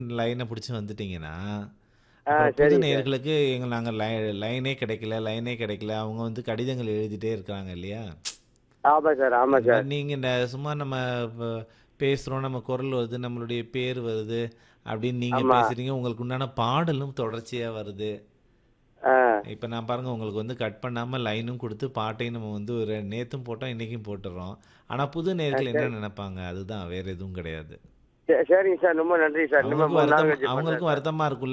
லைன புடிச்சு வந்துட்டீங்கன்னா, ஆ, அப்புறம் புது சரிங்க சார். நேயர்களுக்கு எங்க நாங்க லை லைனே கிடைக்கல, லைனே கிடைக்கல. அவங்க வந்து கடிதங்கள் எழுதிட்டே இருக்காங்க இல்லையா? ஆமா சார், ஆமா இந்த சார். மாரி நீங்க இந்த சும்மா நம்ம ப பேசுறோம், நம்ம குரல் வருது, நம்மளுடைய பேர் வருது அப்படின்னு நீங்க ஆமா. பேசுறீங்க. உங்களுக்கு உண்டான பாடலும் தொடர்ச்சியா வருது. ஆ. இப்ப நான் பாருங்க உங்களுக்கு வந்து கட் பண்ணாம லைனும் குடுத்து, பாட்டையும் நம்ம வந்து ஒரு நேத்தும் போட்டோம், இன்னைக்கும் போட்டுர்றோம். ஆனா புது ஆ, நேயர்கள் என்ன சரி. நெனைப்பாங்க? அதுதான் வேற எதுவும் கிடையாது. சே சரிங்க சார். ரொம்ப நன்றி சார். இன்னும் அவங்களுக்கும் 3 நாள் வருத்தம் கழிச்சு பண்றேன் அவங்களுக்கும் சார். வருத்தமா இருக்கும்ல.